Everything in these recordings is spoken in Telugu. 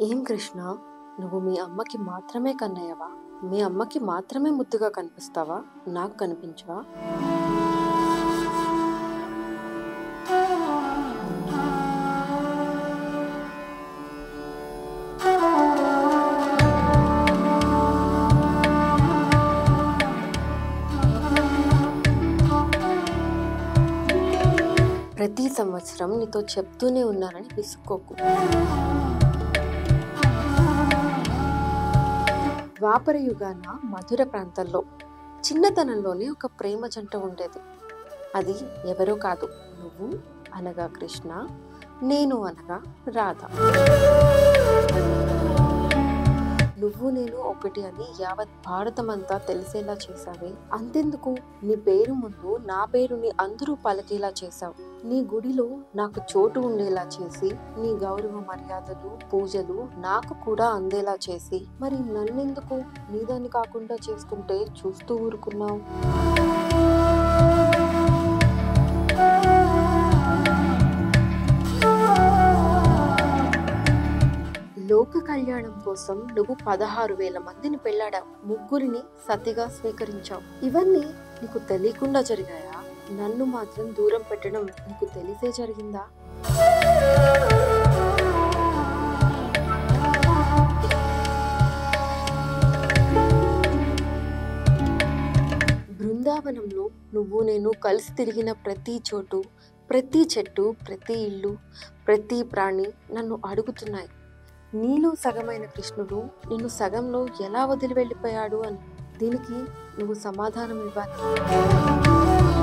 ఏం కృష్ణ నువ్వు మీ అమ్మకి మాత్రమే కన్నయ్యవా మీ అమ్మకి మాత్రమే ముద్దుగా కనిపిస్తావా నాకు కనిపించవా ప్రతి సంవత్సరం నీతో చెప్తూనే ఉన్నానని విసుక్కోకు ద్వాపర యుగాన మధుర ప్రాంతంలో చిన్నతనంలోనే ఒక ప్రేమ జంట ఉండేది అది ఎవరో కాదు నువ్వు అనగా కృష్ణ నేను అనగా రాధ నువ్వు నేను ఒకటి అని యావత్ భారతం అంతా తెలిసేలా చేశావే అంతెందుకు నీ పేరు ముందు నా పేరుని అందరూ పలికేలా చేశావు నీ గుడిలో నాకు చోటు ఉండేలా చేసి నీ గౌరవ మర్యాదలు పూజలు నాకు కూడా అందేలా చేసి మరి నన్నెందుకు నీదాన్ని కాకుండా చేస్తుంటే చూస్తూ ఊరుకున్నావు లోక కళ్యాణం కోసం నువ్వు పదహారు వేల మందిని పెళ్ళాడావు ముగ్గురిని సతిగా స్వీకరించావు ఇవన్నీ నీకు తెలియకుండా జరిగాయా నన్ను మాత్రం దూరం పెట్టడం నీకు తెలిసే జరిగిందా బృందావనంలో నువ్వు నేను కలిసి తిరిగిన ప్రతి చోటు ప్రతి చెట్టు ప్రతి ఇల్లు ప్రతి ప్రాణి నన్ను అడుగుతున్నాయి నీలో సగమైన కృష్ణుడు నిన్ను సగంలో ఎలా వదిలి వెళ్ళిపోయాడు అని దీనికి నువ్వు సమాధానం ఇవ్వాలి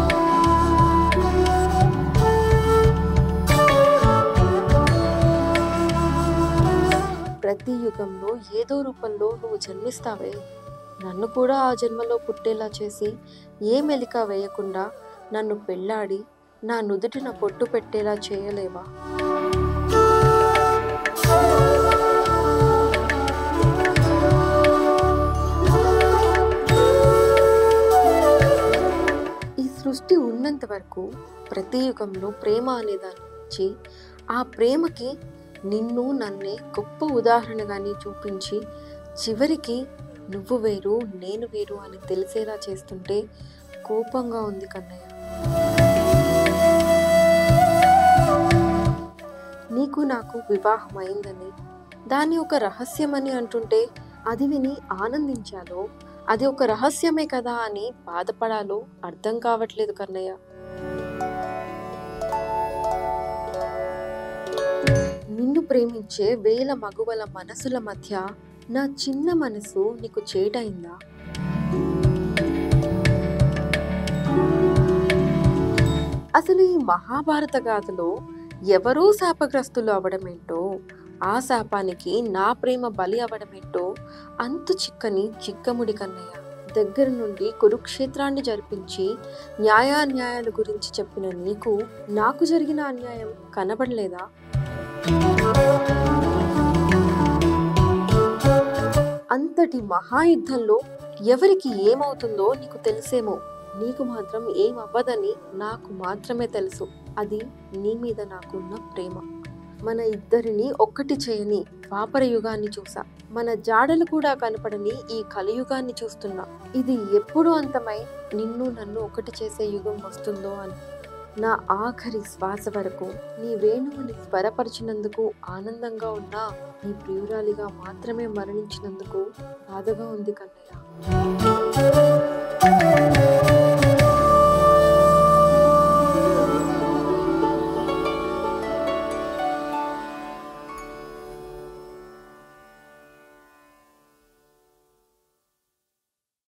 ప్రతి యుగంలో ఏదో రూపంలో నువ్వు జన్మిస్తావే నన్ను కూడా ఆ జన్మలో పుట్టేలా చేసి ఏ మెలిక వేయకుండా నన్ను పెళ్ళాడి నా నుదుటిన పొట్టు పెట్టేలా చేయలేవా ఈ సృష్టి ఉన్నంత వరకు ప్రతి యుగంలో ప్రేమ అనేదాన్ని ఇచ్చి ఆ ప్రేమకి నిన్ను నన్నే గొప్ప ఉదాహరణగాని చూపించి చివరికి నువ్వు వేరు నేను వేరు అని తెలిసేలా చేస్తుంటే కోపంగా ఉంది కన్నయ్య నీకు నాకు వివాహం అయిందని దాన్ని ఒక రహస్యమని అంటుంటే అది విని ఆనందించాలో అది ఒక రహస్యమే కదా అని బాధపడాలో అర్థం కావట్లేదు కన్నయ్య నిన్ను ప్రేమించే వేల మగువల మనసుల మధ్య నా చిన్న మనసు నీకు చేటైందా అసలు ఈ మహాభారత గాథలో ఎవరో శాపగ్రస్తులు అవడమేంటో ఆ శాపానికి నా ప్రేమ బలి అవడమేంటో అంతు చిక్కని చిక్కముడి కన్నయ్య దగ్గర నుండి కురుక్షేత్రాన్ని జరిపించి న్యాయాన్యాయాల గురించి చెప్పిన నీకు నాకు జరిగిన అన్యాయం కనబడలేదా అంతటి మహాయుద్ధంలో ఎవరికి ఏమవుతుందో నీకు తెలిసేమో నీకు మాత్రం ఏం అవ్వదని నాకు మాత్రమే తెలుసు అది నీ మీద నాకున్న ప్రేమ మన ఇద్దరిని ఒక్కటి చేయని పాపర యుగాన్ని చూసా మన జాడలు కూడా కనపడని ఈ కలియుగాన్ని చూస్తున్నా ఇది ఎప్పుడు అంతమై నిన్ను నన్ను ఒకటి చేసే యుగం వస్తుందో అని నా ఆఖరి శ్వాస వరకు నీ వేణువుని స్వరపరిచినందుకు ఆనందంగా ఉన్నా నీ ప్రియురాలిగా మాత్రమే మరణించినందుకు బాధగా ఉంది కన్నయ్య